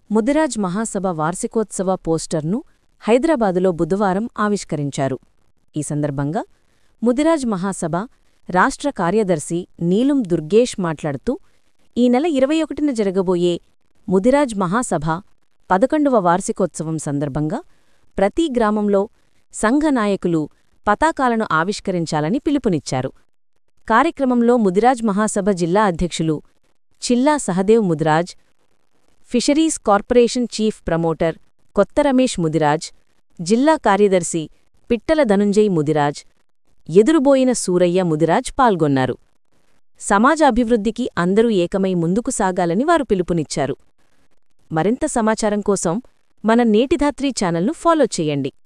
ముదిరాజ్ మహాసభ వార్షికోత్సవ పోస్టర్ను హైదరాబాదులో బుధవారం ఆవిష్కరించారు ఈ సందర్భంగా ముదిరాజ్ మహాసభ రాష్ట్ర కార్యదర్శి నీలుం దుర్గేష్ మాట్లాడుతూ ఈ నెల ఇరవై ఒకటిన జరగబోయే ముదిరాజ్ మహాసభ పదకొండవ వార్షికోత్సవం సందర్భంగా ప్రతి గ్రామంలో సంఘ నాయకులు పతాకాలను ఆవిష్కరించాలని పిలుపునిచ్చారు కార్యక్రమంలో ముదిరాజ్ మహాసభ జిల్లా అధ్యక్షులు Chilla Sahadev Mudiraj fisheries corporation chief promoter Kotha Ramesh Mudiraj జిల్లా కార్యదర్శి పిట్టల ధనుంజయ్ ముదిరాజ్ ఎదురుబోయిన సూరయ్య ముదిరాజ్ పాల్గొన్నారు సమాజ అభివృద్ధికి అందరూ ఏకమై ముందుకు సాగాలని వారు పిలుపునిచ్చారు మరింత సమాచారం కోసం మన నేటిధాత్రి ఛానల్ను ఫాలో చేయండి